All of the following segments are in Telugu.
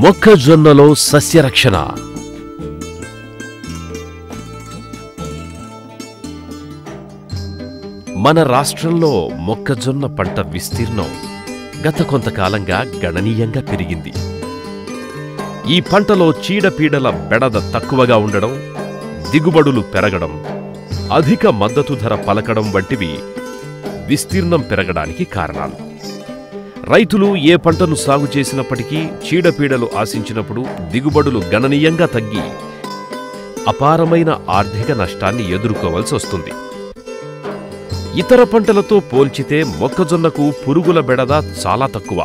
మొక్కజొన్నలో సస్యరక్షణ మన రాష్ట్రంలో మొక్కజొన్న పంట విస్తీర్ణం గత కొంతకాలంగా గణనీయంగా పెరిగింది ఈ పంటలో చీడపీడల బెడద తక్కువగా ఉండడం దిగుబడులు పెరగడం అధిక మద్దతు ధర పలకడం వంటివి విస్తీర్ణం పెరగడానికి కారణాలు రైతులు ఏ పంటను సాగు చేసినప్పటికీ చీడపీడలు ఆశించినప్పుడు దిగుబడులు గణనీయంగా తగ్గి అపారమైన ఆర్థిక నష్టాన్ని ఎదుర్కోవాల్సి వస్తుంది ఇతర పంటలతో పోల్చితే మొక్కజొన్నకు పురుగుల బెడద చాలా తక్కువ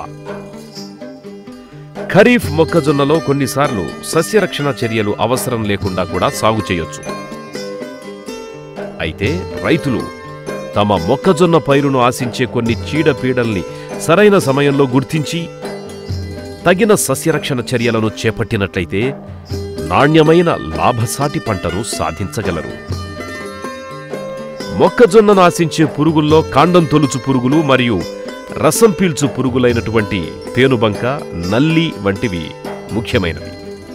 ఖరీఫ్ మొక్కజొన్నలో కొన్నిసార్లు సస్యరక్షణ చర్యలు అవసరం లేకుండా కూడా సాగు చేయొచ్చు అయితే రైతులు తమ మొక్కజొన్న పైరును ఆశించే కొన్ని చీడపీడల్ని సరైన సమయంలో గుర్తించి తగిన సస్యరక్షణ చర్యలను చేపట్టినట్లయితే నాణ్యమైన లాభసాటి పంటను సాధించగలరు మొక్కజొన్నను ఆశించే పురుగుల్లో కాండం తొలుచు పురుగులు మరియు రసం పీల్చు పురుగులైనటువంటి పేనుబంక నల్లి వంటివి ముఖ్యమైనవి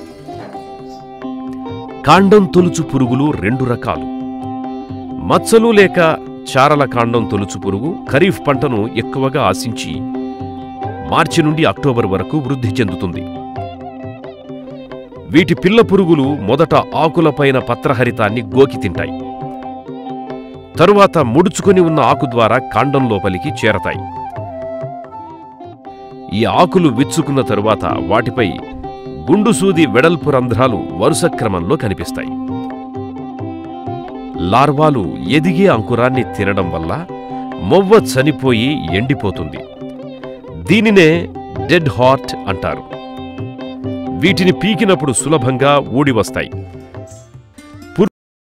కాండం తొలుచు పురుగులు రెండు రకాలు మచ్చలు లేక చారల కాండం తొలుచు పురుగు ఖరీఫ్ పంటను ఎక్కువగా ఆశించి మార్చి నుండి అక్టోబర్ వరకు వృద్ధి చెందుతుంది వీటి పిల్ల పురుగులు మొదట ఆకులపైన పత్రహరితాన్ని గోకి తింటాయి తరువాత ముడుచుకొని ఉన్న ఆకు ద్వారా కాండం లోపలికి చేరతాయి ఈ ఆకులు విచ్చుకున్న తరువాత వాటిపై గుండు సూది వెడల్పు రంధ్రాలు వరుస క్రమంలో కనిపిస్తాయి లార్వాలు ఎదిగే అంకురాన్ని తినడం వల్ల మొవ్వ చనిపోయి ఎండిపోతుంది దీనినే డెడ్ హార్ట్ అంటారు వీటిని పీకినప్పుడు సులభంగా ఊడి వస్తాయి పుర్-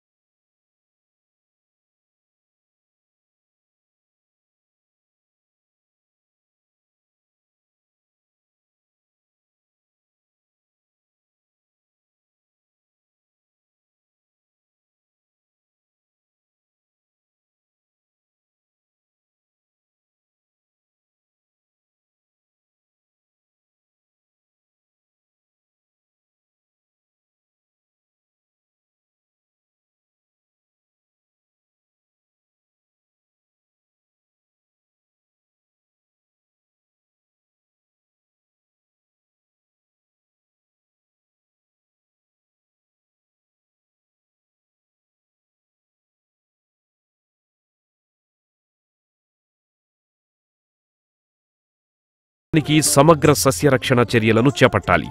దానికి సమగ్ర సస్యరక్షణ చర్యలను చేపట్టాలి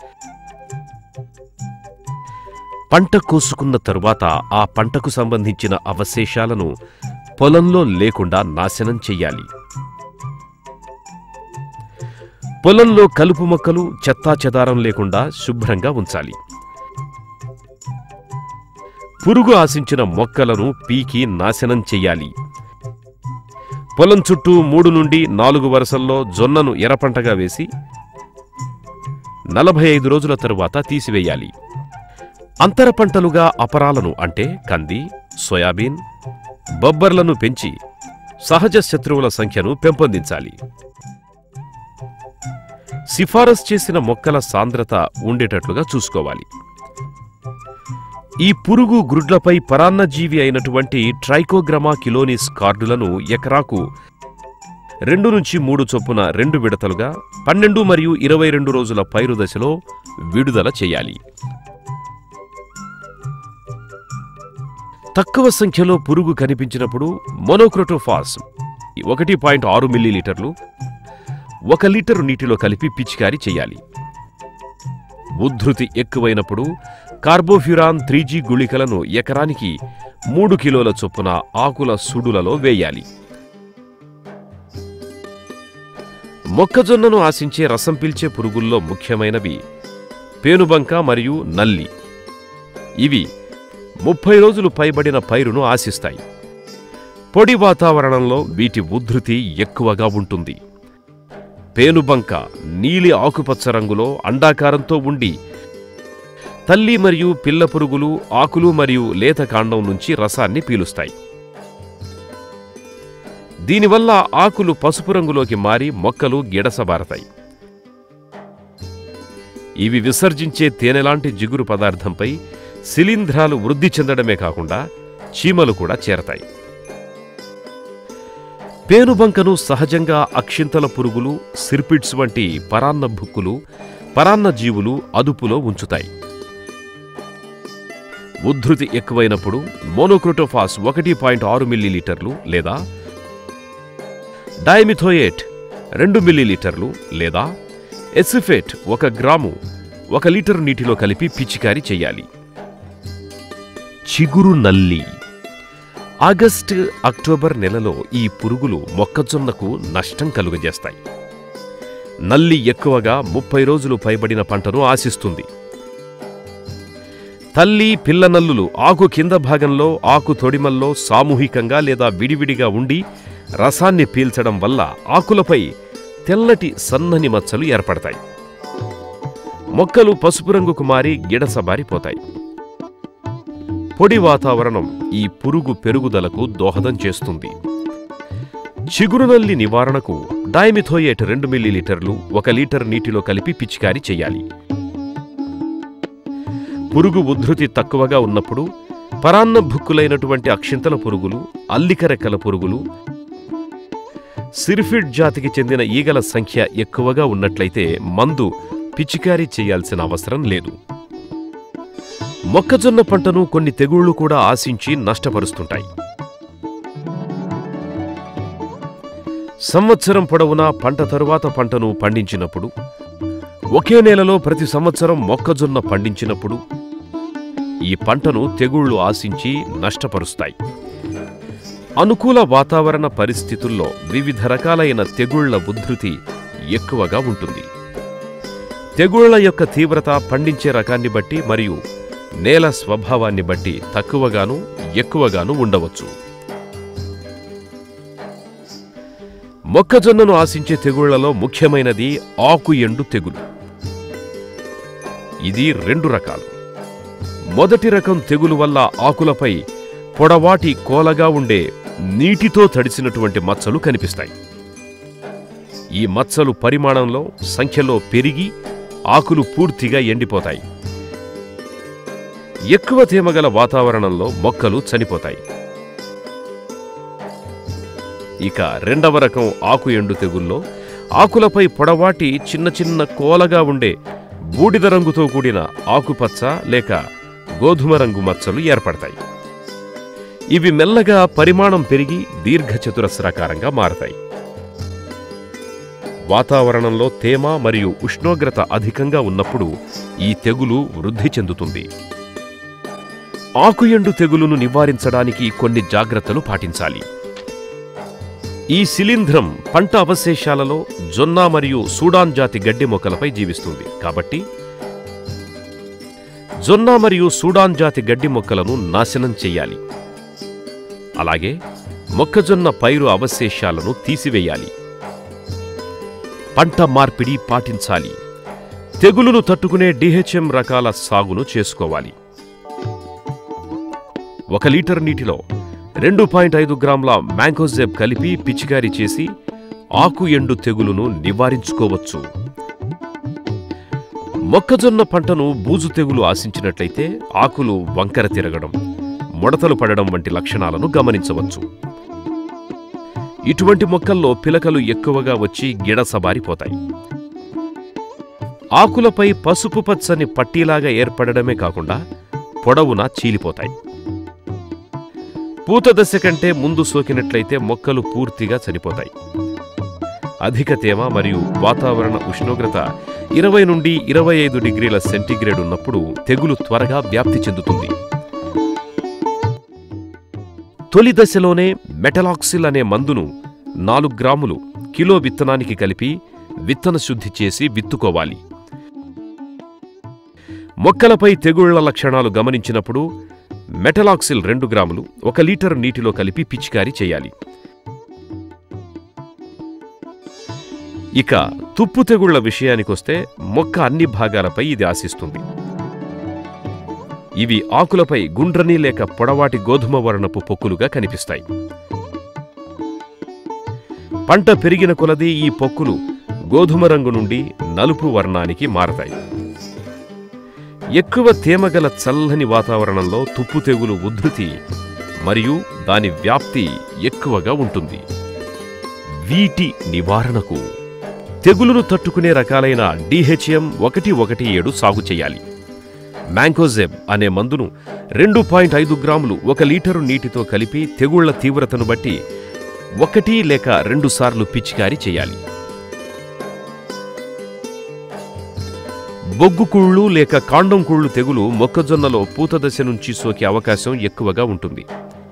పంట కోసుకున్న తరువాత ఆ పంటకు సంబంధించిన అవశేషాలను పొలంలో లేకుండా నాశనం చెయ్యాలి పొలంలో కలుపు మొక్కలు చెత్తాచెదారం లేకుండా శుభ్రంగా ఉంచాలి పురుగు ఆశించిన మొక్కలను పీకి నాశనం చెయ్యాలి పొలం చుట్టూ మూడు నుండి నాలుగు వరుసల్లో జొన్నను ఎర్రపంటగా వేసి నలభై ఐదు రోజుల తరువాత తీసివేయాలి అంతర పంటలుగా అపరాలను అంటే కంది సోయాబీన్ బొబ్బర్లను పెంచి సహజ శత్రువుల సంఖ్యను పెంపొందించాలి సిఫారసు చేసిన మొక్కల సాంద్రత ఉండేటట్లుగా చూసుకోవాలి ఈ పురుగు గ్రుడ్లపై పరాన్నజీవి అయినటువంటి ట్రైకోగ్రమా కిలోనిస్ కార్డులను ఎకరాకు రెండు నుంచి మూడు చొప్పున రెండు విడతలుగా పన్నెండు మరియు ఇరవై రెండు రోజుల పైరు దశలో విడుదల చేయాలి తక్కువ సంఖ్యలో పురుగు కనిపించినప్పుడు మోనోక్రోటోఫాస్ ఒకటి పాయింట్ ఆరు మిల్లీలీటర్లు ఒక లీటరు నీటిలో కలిపి పిచికారీ చేయాలి ఉద్ధృతి ఎక్కువైనప్పుడు కార్బోఫ్యురాన్ త్రీ జీ గుళికలను ఎకరానికి మూడు కిలోల చొప్పున ఆకుల సుడులలో వేయాలి మొక్కజొన్నను ఆశించే రసం పీల్చే పురుగుల్లో ముఖ్యమైనవి పేనుబంక మరియు నల్లి ఇవి ముప్పై రోజులు పైబడిన పైరును ఆశిస్తాయి పొడి వాతావరణంలో వీటి ఉద్ధృతి ఎక్కువగా ఉంటుంది పేనుబంక నీలి ఆకుపచ్చ రంగులో అండాకారంతో ఉండి తల్లి మరియు పిల్ల పురుగులు ఆకులు మరియు లేత కాండం నుంచి రసాన్ని పీలుస్తాయి దీనివల్ల ఆకులు పసుపు రంగులోకి మారి మొక్కలు గిడసబారతాయి ఇవి విసర్జించే తేనెలాంటి జిగురు పదార్థంపై శిలీంధ్రాలు వృద్ధి చెందడమే కాకుండా చీమలు కూడా చేరతాయి పేనుబంకను సహజంగా అక్షింతల పురుగులు సిర్పిడ్స్ వంటి పరాన్న భుక్కులు పరాన్న జీవులు అదుపులో ఉంచుతాయి ఉద్ధృతి ఎక్కువైనప్పుడు మోనోక్రోటోఫాస్ ఒకటి పాయింట్ ఆరు మిల్లీలీటర్లు లేదా డైమిథోయేట్ రెండు మిల్లీలీటర్లు లేదా ఎసిఫేట్ ఒక గ్రాము ఒక లీటరు నీటిలో కలిపి పిచికారీ చేయాలి చిగురు నల్లి ఆగస్టు అక్టోబర్ నెలలో ఈ పురుగులు మొక్కజొన్నకు నష్టం కలుగజేస్తాయి నల్లి ఎక్కువగా ముప్పై రోజులు పైబడిన పంటను ఆశిస్తుంది తల్లి పిల్ల నల్లులు ఆకు కింద భాగంలో ఆకు తొడిమల్లో సామూహికంగా లేదా విడివిడిగా ఉండి రసాన్ని పీల్చడం వల్ల ఆకులపై తెల్లటి సన్నని మచ్చలు ఏర్పడతాయి మొక్కలు పసుపు రంగుకు మారి గిడసబారిపోతాయి పొడి వాతావరణం ఈ పురుగు పెరుగుదలకు దోహదం చేస్తుంది చిగురునల్లి నివారణకు డైమిథోయేట్ రెండు మిల్లీలీటర్లు ఒక లీటర్ నీటిలో కలిపి పిచికారీ చేయాలి పురుగు ఉద్ధృతి తక్కువగా ఉన్నప్పుడు పరాన్న భుక్కులైనటువంటి అక్షింతల పురుగులు అల్లిక రెక్కల పురుగులు సిరిఫిడ్ జాతికి చెందిన ఈగల సంఖ్య ఎక్కువగా ఉన్నట్లయితే మందు పిచికారీ చేయాల్సిన అవసరం లేదు మొక్కజొన్న పంటను కొన్ని తెగుళ్లు కూడా ఆశించి నష్టపరుస్తుంటాయి సంవత్సరం పొడవునా పంట తరువాత పంటను పండించినప్పుడు ఒకే నేలలో ప్రతి సంవత్సరం మొక్కజొన్న పండించినప్పుడు ఈ పంటను తెగుళ్లు ఆశించి నష్టపరుస్తాయి అనుకూల వాతావరణ పరిస్థితుల్లో వివిధ రకాలైన తెగుళ్ల ఉద్ధృతి ఎక్కువగా ఉంటుంది తెగుళ్ల యొక్క తీవ్రత పండించే రకాన్ని బట్టి మరియు నేల స్వభావాన్ని బట్టి తక్కువగాను ఎక్కువగాను ఉండవచ్చు మొక్కజొన్నను ఆశించే తెగుళ్లలో ముఖ్యమైనది ఆకు ఎండు తెగులు ఇది రెండు రకాలు మొదటి రకం తెగులు వల్ల ఆకులపై పొడవాటి కోలగా ఉండే నీటితో తడిసినటువంటి మచ్చలు కనిపిస్తాయి ఈ మచ్చలు పరిమాణంలో సంఖ్యలో పెరిగి ఆకులు పూర్తిగా ఎండిపోతాయి ఎక్కువ తేమగల వాతావరణంలో మొక్కలు చనిపోతాయి ఇక రెండవ రకం ఆకు ఎండు తెగుల్లో ఆకులపై పొడవాటి చిన్న చిన్న కోలగా ఉండే బూడిద రంగుతో కూడిన ఆకుపచ్చ లేక గోధుమ రంగు మచ్చలు ఏర్పడతాయి ఇవి మెల్లగా పరిమాణం పెరిగి దీర్ఘచతురస్రాకారంగా మారతాయి వాతావరణంలో తేమ మరియు ఉష్ణోగ్రత అధికంగా ఉన్నప్పుడు ఈ తెగులు వృద్ధి చెందుతుంది ఆకుయండు తెగులును నివారించడానికి కొన్ని జాగ్రత్తలు పాటించాలి ఈ శిలీంధ్రం పంట అవశేషాలలో జొన్న మరియు సూడాన్ జాతి గడ్డి మొక్కలపై జీవిస్తుంది కాబట్టి జొన్న మరియు సూడాన్ జాతి గడ్డి మొక్కలను నాశనం చెయ్యాలి అలాగే మొక్కజొన్న పైరు అవశేషాలను తీసివేయాలి పంట మార్పిడి పాటించాలి తెగులును తట్టుకునే డిహెచ్ఎం రకాల సాగును చేసుకోవాలి ఒక లీటర్ నీటిలో రెండు పాయింట్ ఐదు గ్రాముల మ్యాంగోజెబ్ కలిపి పిచికారీ చేసి ఆకు ఎండు తెగులును నివారించుకోవచ్చు మొక్కజొన్న పంటను బూజు తెగులు ఆశించినట్లయితే ఆకులు వంకర తిరగడం ముడతలు పడడం వంటి లక్షణాలను గమనించవచ్చు ఇటువంటి మొక్కల్లో పిలకలు ఎక్కువగా వచ్చి గిడసబారిపోతాయి ఆకులపై పసుపు పచ్చని పట్టీలాగా ఏర్పడడమే కాకుండా పొడవునా చీలిపోతాయి పూత దశ కంటే ముందు సోకినట్లయితే మొక్కలు పూర్తిగా చనిపోతాయి అధిక తేమ మరియు వాతావరణ ఉష్ణోగ్రత ఇరవై నుండి ఇరవై ఐదు డిగ్రీల సెంటీగ్రేడ్ ఉన్నప్పుడు తెగులు త్వరగా వ్యాప్తి చెందుతుంది తొలి దశలోనే మెటలాక్సిల్ అనే మందును నాలుగు గ్రాములు కిలో విత్తనానికి కలిపి విత్తన శుద్ధి చేసి విత్తుకోవాలి మొక్కలపై తెగుళ్ల లక్షణాలు గమనించినప్పుడు మెటలాక్సిల్ రెండు గ్రాములు ఒక లీటర్ నీటిలో కలిపి పిచికారీ చేయాలి ఇక తుప్పు తెగుళ్ల విషయానికొస్తే మొక్క అన్ని భాగాలపై ఇది ఆశిస్తుంది ఇవి ఆకులపై గుండ్రని లేక పొడవాటి గోధుమ వర్ణపు పొక్కులుగా కనిపిస్తాయి పంట పెరిగిన కొలది ఈ పొక్కులు గోధుమ రంగు నుండి నలుపు వర్ణానికి మారతాయి ఎక్కువ తేమగల చల్లని వాతావరణంలో తుప్పు తెగులు ఉధృతి మరియు దాని వ్యాప్తి ఎక్కువగా ఉంటుంది వీటి నివారణకు తెగులును తట్టుకునే రకాలైన డిహెచ్ఎం ఒకటి ఒకటి ఏడు సాగు చేయాలి మ్యాంకోజెబ్ అనే మందును రెండు పాయింట్ ఐదు గ్రాములు ఒక లీటరు నీటితో కలిపి తెగుళ్ల తీవ్రతను బట్టి ఒకటి లేక రెండు సార్లు పిచికారీ చేయాలి బొగ్గు కుళ్ళు లేక కాండం కుళ్ళు తెగులు మొక్కజొన్నలో పూత దశ నుంచి సోకే అవకాశం ఎక్కువగా ఉంటుంది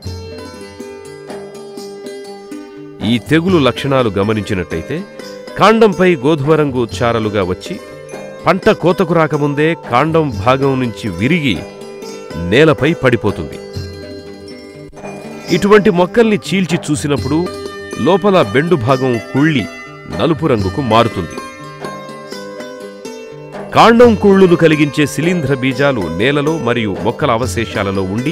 ఈ తెగులు లక్షణాలు గమనించినట్టయితే కాండంపై గోధుమ రంగు చారలుగా వచ్చి పంట కోతకు రాకముందే కాండం భాగం నుంచి విరిగి నేలపై పడిపోతుంది ఇటువంటి మొక్కల్ని చీల్చి చూసినప్పుడు లోపల బెండు భాగం కుళ్ళి నలుపు రంగుకు మారుతుంది కాండం కుళ్ళును కలిగించే శిలీంధ్ర బీజాలు నేలలో మరియు మొక్కల అవశేషాలలో ఉండి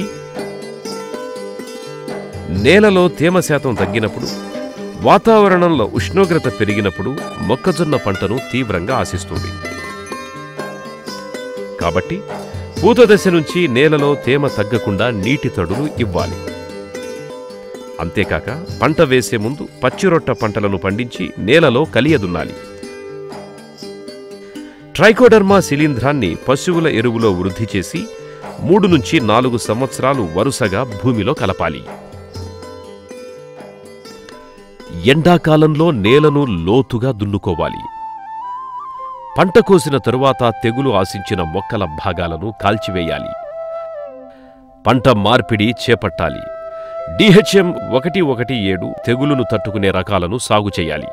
నేలలో తేమ శాతం తగ్గినప్పుడు వాతావరణంలో ఉష్ణోగ్రత పెరిగినప్పుడు మొక్కజొన్న పంటను తీవ్రంగా ఆశిస్తుంది కాబట్టి పూత దశ నుంచి నేలలో తేమ తగ్గకుండా నీటి తడులు ఇవ్వాలి అంతేకాక పంట వేసే ముందు పచ్చిరొట్ట పంటలను పండించి నేలలో కలియదున్నాలి ట్రైకోడర్మా శిలీంధ్రాన్ని పశువుల ఎరువులో వృద్ధి చేసి మూడు నుంచి నాలుగు సంవత్సరాలు వరుసగా భూమిలో కలపాలి ఎండాకాలంలో నేలను లోతుగా దున్నుకోవాలి పంట కోసిన తరువాత తెగులు ఆశించిన మొక్కల భాగాలను కాల్చివేయాలి పంట మార్పిడి చేపట్టాలి డిహెచ్ఎం ఒకటి ఒకటి ఏడు తెగులును తట్టుకునే రకాలను సాగు చేయాలి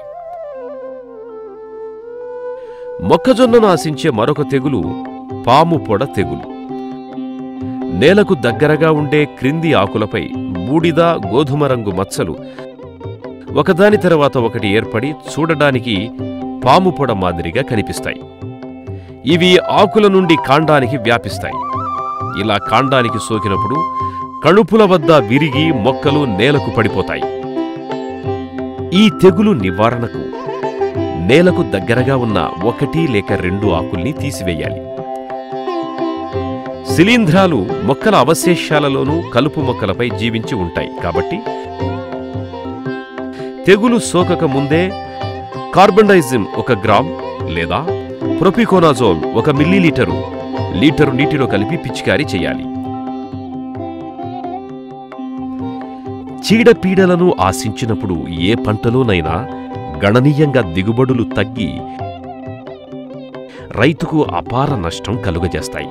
మొక్కజొన్నను ఆశించే మరొక తెగులు పాము పొడ తెగులు నేలకు దగ్గరగా ఉండే క్రింది ఆకులపై బూడిద గోధుమ రంగు మచ్చలు ఒకదాని తర్వాత ఒకటి ఏర్పడి చూడడానికి పాము పొడ మాదిరిగా కనిపిస్తాయి ఇవి ఆకుల నుండి కాండానికి వ్యాపిస్తాయి ఇలా కాండానికి సోకినప్పుడు కణుపుల వద్ద విరిగి మొక్కలు నేలకు పడిపోతాయి ఈ తెగులు నివారణకు నేలకు దగ్గరగా ఉన్న ఒకటి లేక రెండు ఆకుల్ని తీసివేయాలి శిలీంధ్రాలు మొక్కల అవశేషాలలోనూ కలుపు మొక్కలపై జీవించి ఉంటాయి కాబట్టి తెగులు సోకక ముందే కార్బండైజిమ్ ఒక గ్రామ్ లేదా ప్రొపికోనాజోల్ ఒక మిల్లీలీటరు లీటరు నీటిలో కలిపి పిచికారీ చేయాలి చీడపీడలను ఆశించినప్పుడు ఏ పంటలోనైనా గణనీయంగా దిగుబడులు తగ్గి రైతుకు అపార నష్టం కలుగజేస్తాయి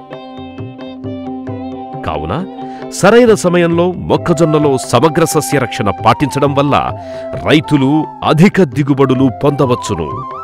కావున సరైన సమయంలో మొక్కజొన్నలో సమగ్ర సస్య రక్షణ పాటించడం వల్ల రైతులు అధిక దిగుబడులు పొందవచ్చును